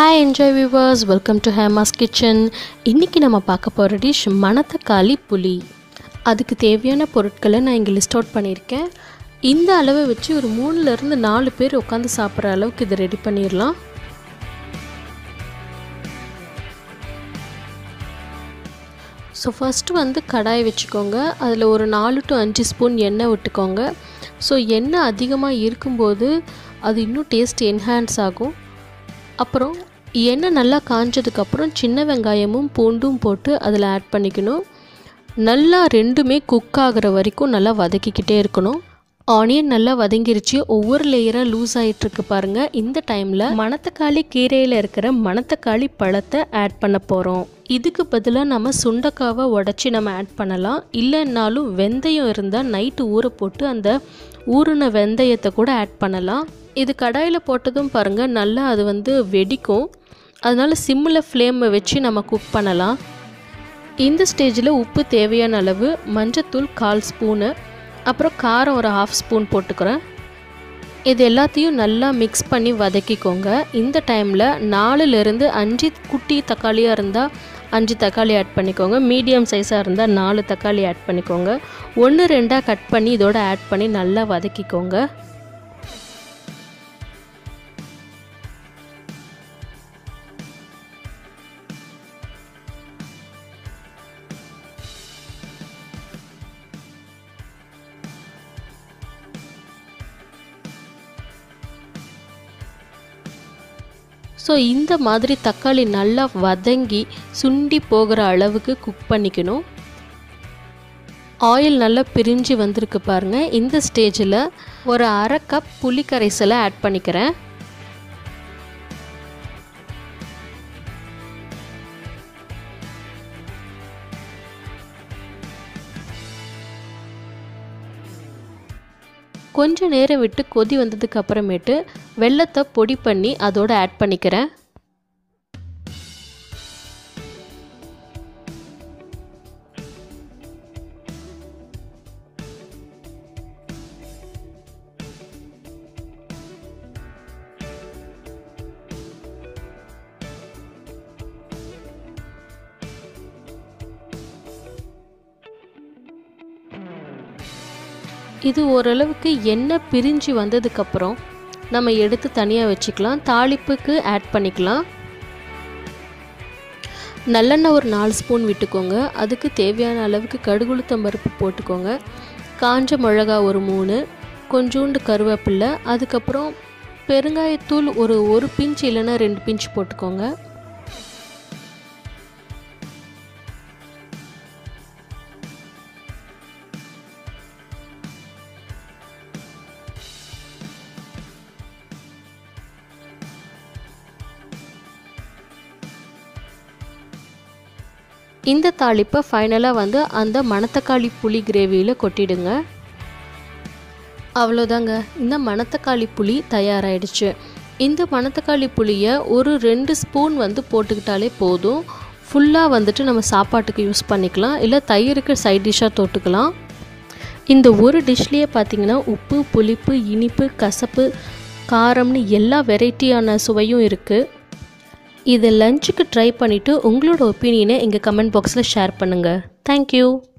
hi enjoy viewers welcome to Hema's kitchen இன்றைக்கி நம்ம பார்க்க போகிற டிஷ் மணத்தக்காளி புளி அதுக்கு தேவையான பொருட்களை நான் இங்கே லிஸ்ட் அவுட் பண்ணியிருக்கேன் இந்த அளவை வச்சு ஒரு மூணுலேருந்து நாலு பேர் உட்காந்து சாப்பிட்ற அளவுக்கு இதை ரெடி பண்ணிடலாம் ஸோ ஃபஸ்ட்டு வந்து கடாய் வச்சுக்கோங்க அதில் ஒரு நாலு டு அஞ்சு ஸ்பூன் எண்ணெய் விட்டுக்கோங்க ஸோ எண்ணெய் அதிகமாக இருக்கும்போது அது இன்னும் டேஸ்ட் என்ஹான்ஸ் ஆகும் அப்புறம் எண்ணெய் நல்லா காஞ்சதுக்கப்புறம் சின்ன வெங்காயமும் பூண்டும் போட்டு அதில் ஆட் பண்ணிக்கணும் நல்லா ரெண்டுமே குக் ஆகிற வரைக்கும் நல்லா வதக்கிக்கிட்டே இருக்கணும் ஆனியன் நல்லா வதங்கிருச்சு ஒவ்வொரு லேயராக லூஸ் ஆகிட்டுருக்கு பாருங்கள் இந்த டைமில் மணத்தக்காளி கீரையில் இருக்கிற மணத்தக்காளி பழத்தை ஆட் பண்ண போகிறோம் இதுக்கு பதிலாக நம்ம சுண்டக்காவை உடச்சி நம்ம ஆட் பண்ணலாம் இல்லைன்னாலும் வெந்தயம் இருந்தால் நைட்டு ஊற போட்டு அந்த ஊறின வெந்தயத்தை கூட ஆட் பண்ணலாம் இது கடாயில் போட்டதும் பாருங்கள் நல்லா அது வந்து வெடிக்கும் அதனால் சிம்மில் ஃப்ளேமை வச்சு நம்ம குக் பண்ணலாம் இந்த ஸ்டேஜில் உப்பு தேவையான அளவு மஞ்சத்தூள் கால் ஸ்பூனு அப்புறம் காரம் ஒரு ஹாஃப் ஸ்பூன் போட்டுக்கிறேன் இது எல்லாத்தையும் நல்லா மிக்ஸ் பண்ணி வதக்கிக்கோங்க இந்த டைமில் நாலுலேருந்து அஞ்சு குட்டி தக்காளியாக இருந்தால் அஞ்சு தக்காளி ஆட் பண்ணிக்கோங்க மீடியம் சைஸாக இருந்தால் நாலு தக்காளி ஆட் பண்ணிக்கோங்க ஒன்று ரெண்டாக கட் பண்ணி இதோட ஆட் பண்ணி நல்லா வதக்கிக்கோங்க ஸோ இந்த மாதிரி தக்காளி நல்லா வதங்கி சுண்டி போகிற அளவுக்கு குக் பண்ணிக்கணும் ஆயில் நல்லா பிரிஞ்சு வந்திருக்கு பாருங்கள் இந்த ஸ்டேஜில் ஒரு அரை கப் புளி கரைசலை ஆட் பண்ணிக்கிறேன் கொஞ்சம் நேரம் விட்டு கொதி வந்ததுக்கு அப்புறமேட்டு வெள்ளத்தை பொடி பண்ணி அதோட ஆட் பண்ணிக்கிறேன் இது ஓரளவுக்கு எண்ணெய் பிரிஞ்சு வந்ததுக்கப்புறம் நம்ம எடுத்து தனியாக வச்சுக்கலாம் தாளிப்புக்கு ஆட் பண்ணிக்கலாம் நல்லெண்ணெய் ஒரு நாலு ஸ்பூன் விட்டுக்கோங்க அதுக்கு தேவையான அளவுக்கு கடுகுளுத்தம் பருப்பு போட்டுக்கோங்க காஞ்ச மிளகா ஒரு மூணு கொஞ்சோண்டு கருவேப்பில்லை அதுக்கப்புறம் பெருங்காயத்தூள் ஒரு ஒரு பிஞ்ச் இல்லைன்னா ரெண்டு பிஞ்ச் போட்டுக்கோங்க இந்த தாளிப்பை ஃபைனலாக வந்து அந்த மணத்தக்காளி புளி கிரேவியில் கொட்டிடுங்க அவ்வளோதாங்க இந்த மணத்தக்காளி புளி தயாராகிடுச்சு இந்த மணத்தக்காளி புளியை ஒரு ரெண்டு ஸ்பூன் வந்து போட்டுக்கிட்டாலே போதும் ஃபுல்லாக வந்துட்டு நம்ம சாப்பாட்டுக்கு யூஸ் பண்ணிக்கலாம் இல்லை தயிருக்கு சைட் டிஷ்ஷாக தொட்டுக்கலாம் இந்த ஒரு டிஷ்லேயே பார்த்திங்கன்னா உப்பு புளிப்பு இனிப்பு கசப்பு காரம்னு எல்லா வெரைட்டியான சுவையும் இருக்குது இதை லஞ்சுக்கு ட்ரை பண்ணிவிட்டு உங்களோட ஒப்பீனியனை எங்கள் கமெண்ட் பாக்ஸில் ஷேர் பண்ணுங்கள் தேங்க்யூ